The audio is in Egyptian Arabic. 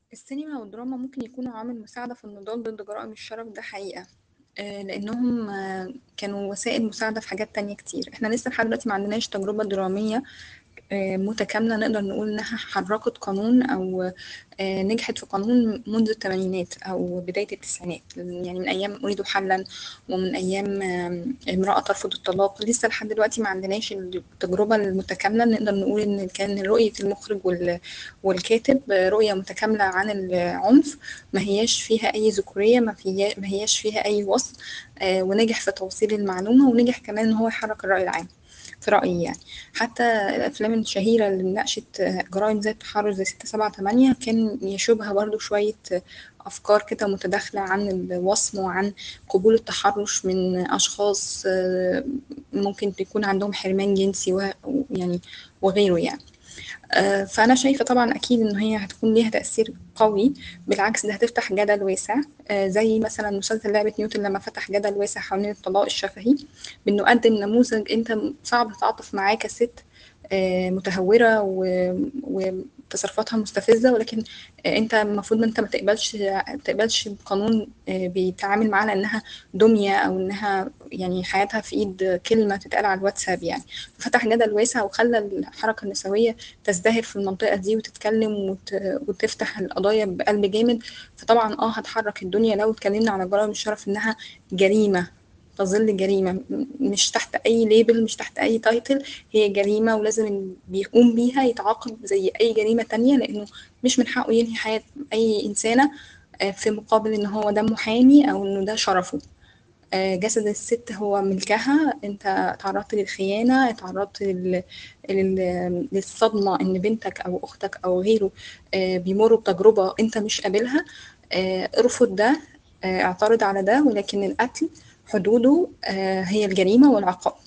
السينما والدراما ممكن يكونوا عامل مساعدة في النضال ضد جرائم الشرف ده حقيقة آه، لأنهم آه، كانوا وسائل مساعدة في حاجات تانية كتير احنا لسه لحد دلوقتي ما عندناش تجربة درامية آه، متكاملة نقدر نقول إنها حركت قانون أو آه، نجحت في قانون منذ الثمانينات أو بداية التسعينات يعني من أيام أريد حلا ومن أيام آه، امرأة ترفض الطلاق لسه لحد دلوقتي ما عندناش التجربة المتكاملة نقدر نقول إن كان رؤية المخرج وال- والكاتب آه، رؤية متكاملة عن العنف ما هياش فيها أي ذكورية ما فيها ما هياش فيها أي وصف آه، ونجح في توصيل المعلومة ونجح كمان إن هو يحرك الرأي العام في رأيي يعني حتى الأفلام الشهيرة اللي ناقشت جرائم زي التحرش زي ستة سبعة تمانية كان يشوبها برضو شوية أفكار كده متداخلة عن الوصم وعن قبول التحرش من أشخاص آه، ممكن يكون عندهم حرمان جنسي ويعني وغيره يعني آه، فأنا شايفة طبعا أكيد إن هي هتكون ليها تأثير قوي بالعكس ده هتفتح جدل واسع آه، زي مثلا مسلسل لعبة نيوتن لما فتح جدل واسع حوالين الطلاق الشفهي بإنه قدم نموذج أنت صعب تتعاطف معاه كست آه، متهورة و- وتصرفاتها مستفزة ولكن آه، أنت المفروض ما أنت ما تقبلش تقبلش قانون آه، بيتعامل معاها لأنها دمية أو إنها يعني حياتها في إيد كلمة تتقال على الواتساب يعني فتح جدل واسع وخلى الحركة النسوية تزدهر في المنطقة دي وتتكلم وت... وتفتح القضايا بقلب جامد فطبعا اه هتحرك الدنيا لو اتكلمنا على جرائم الشرف انها جريمة تظل جريمة م- مش تحت أي ليبل مش تحت أي تايتل هي جريمة ولازم اللي بيقوم بيها يتعاقب زي أي جريمة تانية لأنه مش من حقه ينهي حياة أي إنسانة آه، في مقابل إن هو ده محامي أو إنه ده شرفه آه، جسد الست هو ملكها انت تعرضت للخيانة تعرضت لل... لل... للصدمة ان بنتك او اختك او غيره آه، بيمروا بتجربة انت مش قابلها آه، ارفض ده آه، اعترض على ده ولكن القتل حدوده آه، هي الجريمة والعقاب